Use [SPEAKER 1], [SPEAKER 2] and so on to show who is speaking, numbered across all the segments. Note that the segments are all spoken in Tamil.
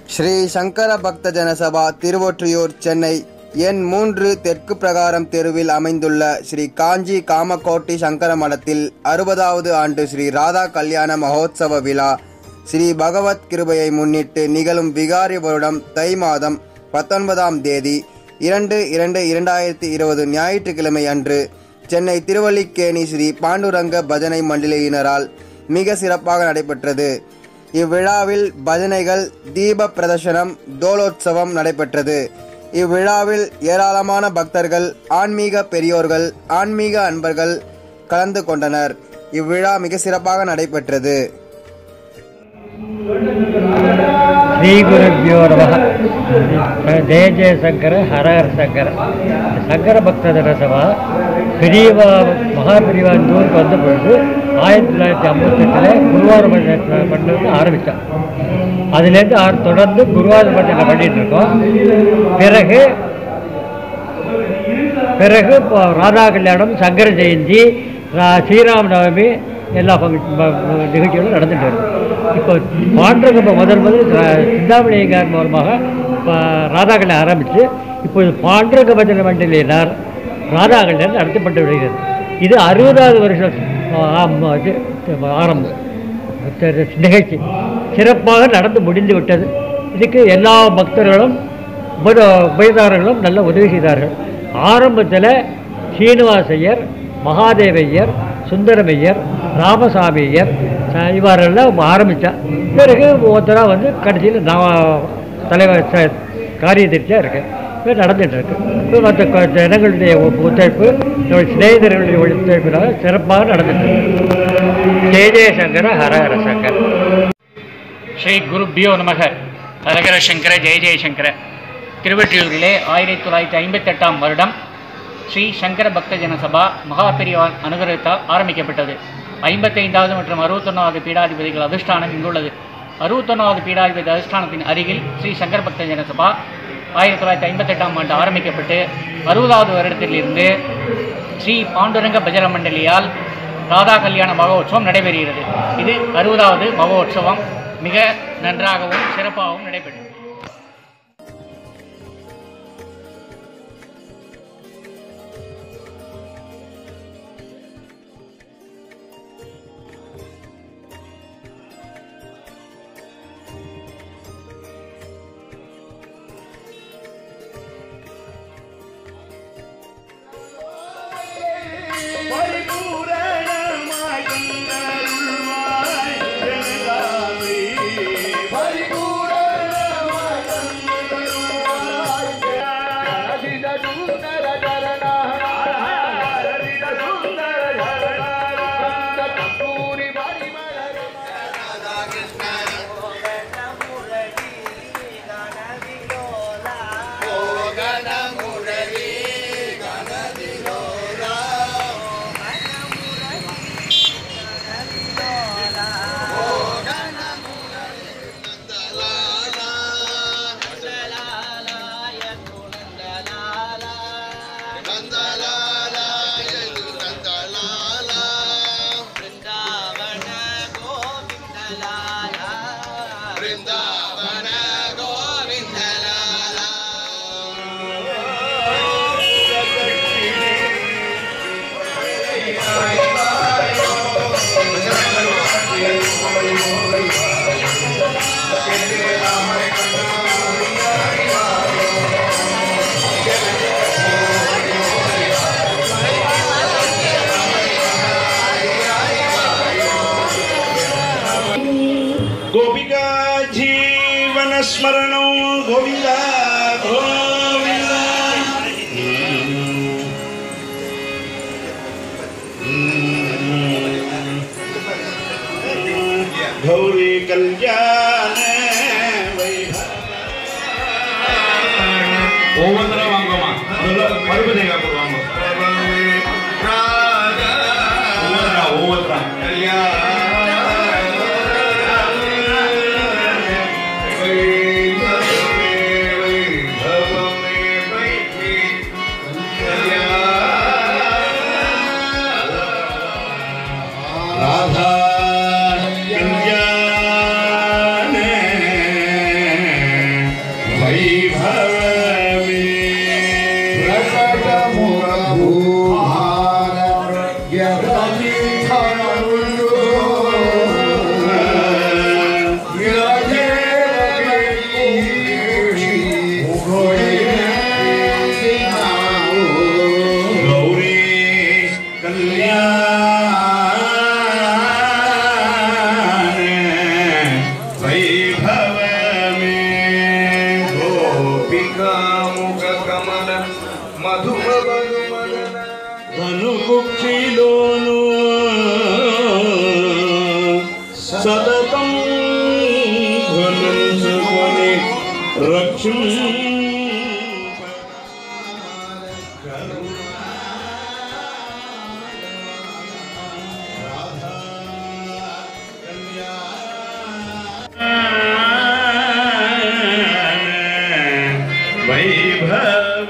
[SPEAKER 1] ஸ்ரீ சங்கர பக்த ஜனசபா திருவொற்றியூர் சென்னை எண் மூன்று தெற்கு பிரகாரம் தெருவில் அமைந்துள்ள ஸ்ரீ காஞ்சி காமகோட்டி சங்கர மடத்தில் அறுபதாவது ஆண்டு ஸ்ரீ ராதா கல்யாண மகோத்சவ விழா ஸ்ரீ பகவத் கிருபையை முன்னிட்டு நிகழும் விகாரி வருடம் தை மாதம் பத்தொன்பதாம் தேதி இரண்டு இரண்டு இரண்டாயிரத்தி இருபது ஞாயிற்றுக்கிழமை அன்று சென்னை திருவல்லிக்கேணி ஸ்ரீ பாண்டுரங்க பஜனை மண்டலியினரால் மிக சிறப்பாக நடைபெற்றது இவ்விழாவில் பஜனைகள் தீப பிரதர்சனம் தோலோத்சவம் நடைபெற்றது இவ்விழாவில் ஏராளமான பக்தர்கள் ஆன்மீக பெரியோர்கள் ஆன்மீக அன்பர்கள் கலந்து கொண்டனர் இவ்விழா மிக சிறப்பாக நடைபெற்றது
[SPEAKER 2] ஸ்ரீ குருபியோ நம ஜெய ஜெயசங்கர ஹரஹர சங்கர சங்கர பக்தர் சபா பெரியவா மகா பெரியவா இந்த ஊருக்கு வந்த பொழுது ஆயிரத்தி தொள்ளாயிரத்தி ஐம்பத்தெட்டில் குருவார பண்ணது ஆரம்பித்தான் அதுலேருந்து ஆறு தொடர்ந்து குருவார பட்டனை பண்ணிட்டு இருக்கோம் பிறகு பிறகு இப்போ ராதா கல்யாணம் சங்கர ஜெயந்தி ரா- ஸ்ரீராம நவமி எல்லா ஃபங்க்ஷன் நிகழ்ச்சிகளும் நடந்துட்டு இருக்கு இப்போ பாண்டரங்க முதல் முதல் ரா- சிந்தாமணியங்கார் மூலமாக ப- ராதா கல்யாணம் ஆரம்பித்து இப்போது பாண்டரங்க பஜனை மண்டலியினர் ராதா கல்யாணம் நடத்தப்பட்டு வருகிறது இது அறுபதாவது வருஷம் ஆம், இது ஆரம்பம் த- நிகழ்ச்சி சிறப்பாக நடந்து முடிந்து விட்டது இதுக்கு எல்லா பக்தர்களும் உபத உபயதாரர்களும் நல்ல உதவி செய்தார்கள் ஆரம்பத்தில் சீனிவாசையர் மகாதேவையர் சுந்தரமையர் ராமசாமியர் ச- இவரெல்லாம் ஆரம்பித்தா பிறகு ஒருத்தராக வந்து கடைசியில் நான் தலைவர் ச- காரியதரிசியாக இருக்கேன் இப்போ நடந்துட்டு இருக்கு இப்போ மற்ற க- ஜனங்களுடைய ஒ- ஒத்துழைப்பு நம்முடைய சிநேகிதர்களுடைய ஒத்துழைப்பினால சிறப்பாக நடந்துட்டு இருக்கு ஜெய ஜெயசங்கர ஹர ஹர சங்கர்
[SPEAKER 3] ஸ்ரீ குருப்பியோ நமக ஹரஹர சங்கர ஜெய ஜெயசங்கர திருவெற்றியூரிலே ஆயிரத்தி தொள்ளாயிரத்தி ஐம்பத்தெட்டாம் வருடம் ஸ்ரீ சங்கர பக்த ஜனசபா மகா பெரியவான் அனுகிரகத்தால் ஆரம்பிக்கப்பட்டது ஐம்பத்தைந்தாவது மற்றும் அறுபத்தொன்னாவது பீடாதிபதிகள் அதிஷ்டானம் இங்குள்ளது அறுபத்தொன்னாவது பீடாதிபதி அதிஷ்டானத்தின் அருகில் ஸ்ரீ சங்கர பக்த ஜனசபா ஆயிரத்தி தொள்ளாயிரத்தி ஐம்பத்தெட்டாம் ஆண்டு ஆரம்பிக்கப்பட்டு அறுபதாவது வருடத்திலிருந்து ஸ்ரீ பாண்டுரங்க பஜர மண்டலியால் ராதா கல்யாண மகோத்சவம் நடைபெறுகிறது இது அறுபதாவது மகோத்சவம் மிக நன்றாகவும் சிறப்பாகவும் நடைபெற்றது
[SPEAKER 4] गोपिका जीवन स्मरणो गोविन्द गोविन्द गौरी कल्याण ஒவ்வொருத்தரும் வாங்குவோமா முதல்ல பருப்பு தேங்காய் போடுவாங்க ஒவ்வொருத்தரா ஒவ்வொருத்தரா ராதா கல்யாண ध्वनुंसुवने रक्षुं वैभव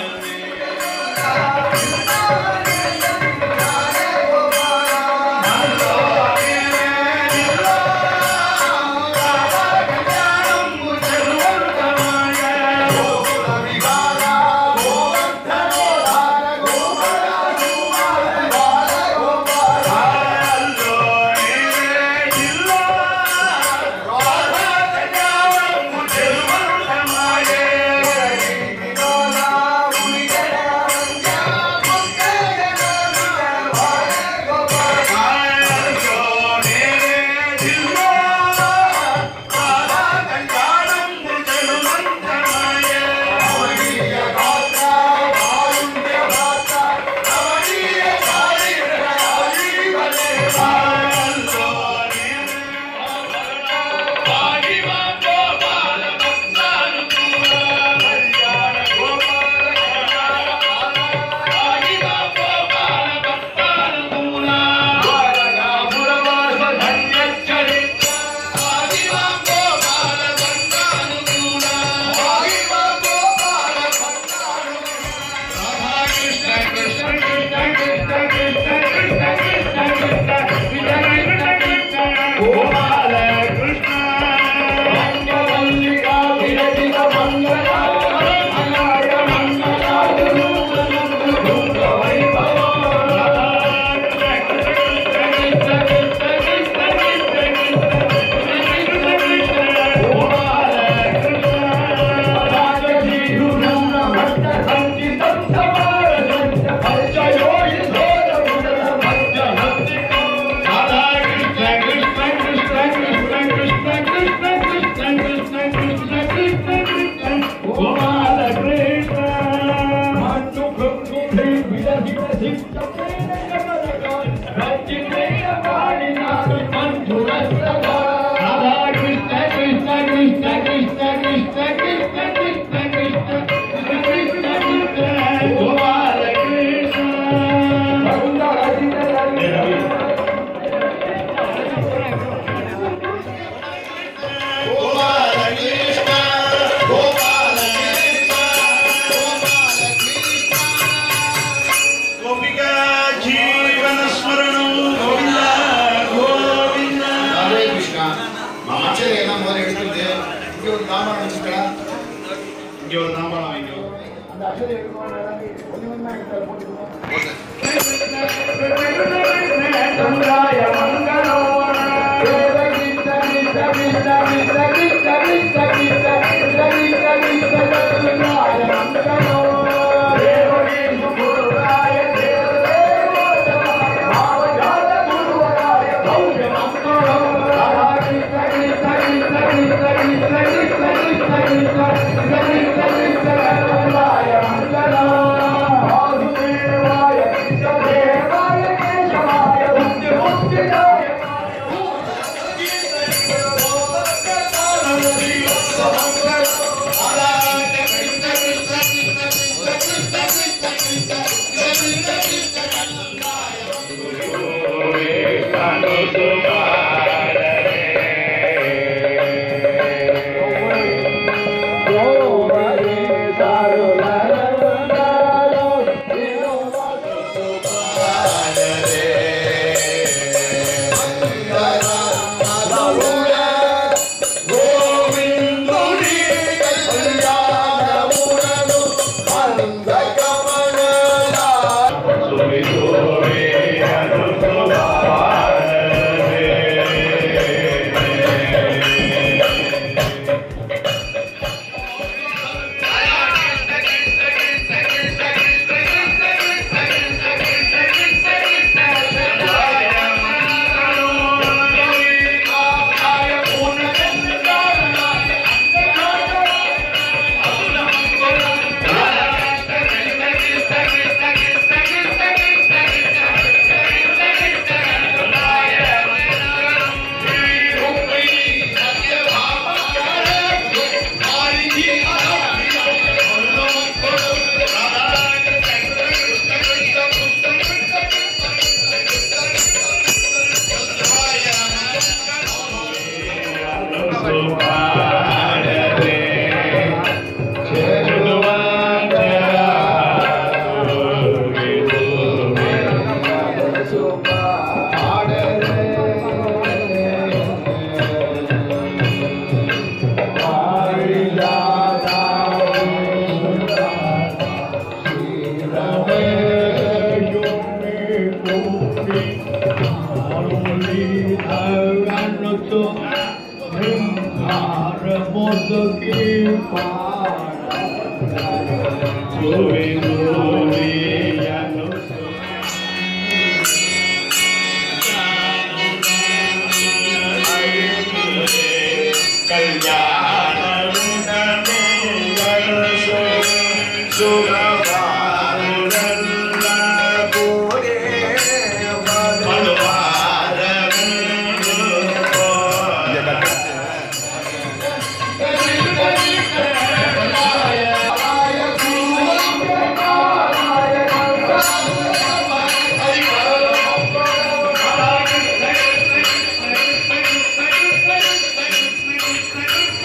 [SPEAKER 4] गोपिका जीवनस्मरणं गोविन्द गोविन्द
[SPEAKER 5] ಹರೇ ಕೃಷ್ಣ ಅಕ್ಷರೆಯನ್ನ ಮೊದಲು எடுத்துட்டு இங்க ஒரு நாமம் வச்சுக்கலாம்
[SPEAKER 4] இங்கே ஒரு நாமம் வாங்கிக்கோ
[SPEAKER 5] அந்த அக்ஷரை எடுக்கணும் ஒன்று ஒன்றா எடுத்து போட்டுக்கணும்
[SPEAKER 4] Thank Thank you.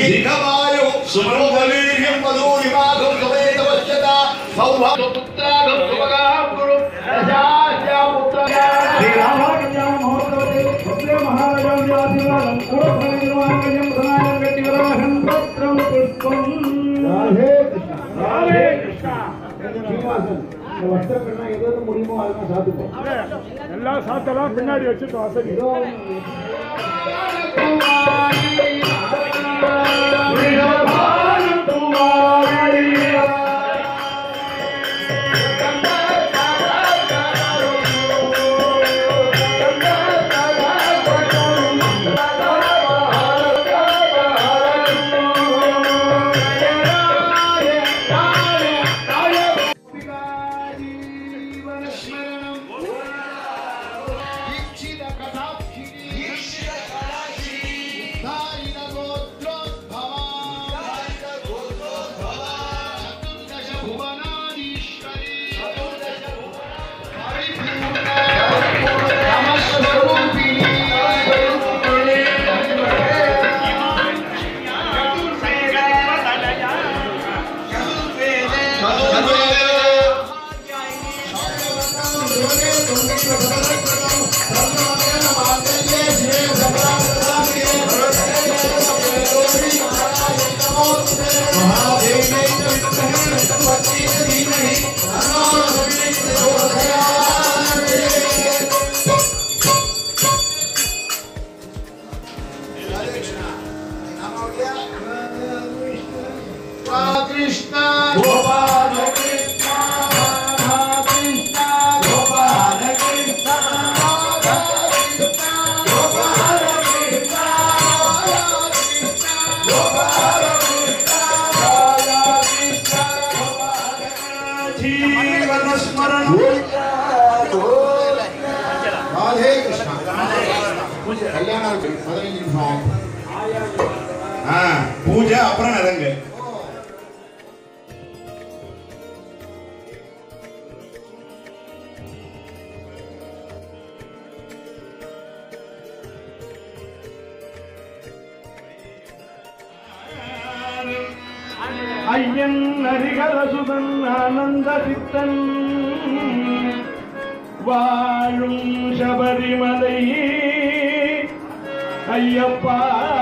[SPEAKER 5] दीर्घमायु सुमङ्गलीर्यं मधुरिमागं सुवेदवश्यता सौभाग्यपुत्रागं सुभगां गुरु रजास्या पुत्रया
[SPEAKER 4] எல்லாம் சாத்தலாம் பின்னாடி வச்சுட்டு வசதி
[SPEAKER 5] कृष्ण गोपाल कृष्ण राधा कृष्ण गोपाल कृष्ण राधा कृष्ण गोपाल कृष्ण राधा कृष्ण गोपाल कृष्ण राधा कृष्ण गोपाल
[SPEAKER 4] जीवन स्मरण
[SPEAKER 5] ராதே கிருஷ்ணா கல்யாணம் பதினஞ்சு நிமிஷம்
[SPEAKER 4] ஆ, பூஜை அப்புறம் நலங்கு ஐயன் ஹரிகரசுதன் ஆனந்த சித்தன் வாழும் சபரிமலை ஐயப்பா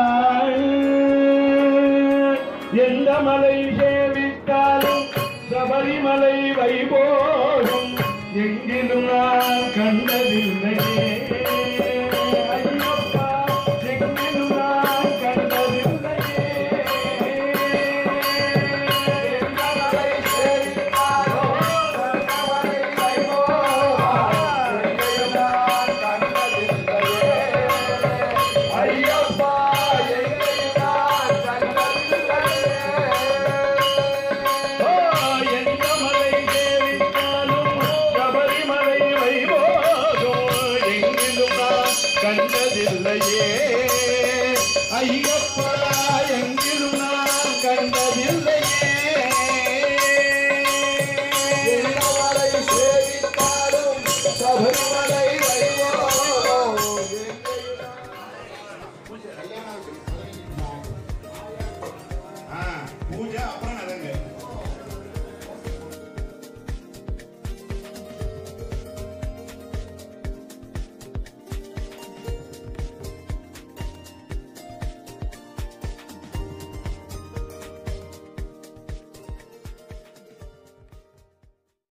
[SPEAKER 4] எந்த மலை சேவித்தாலும் சபரிமலை வைபோகம் எங்கிலும் நான் கண்டதில்லையே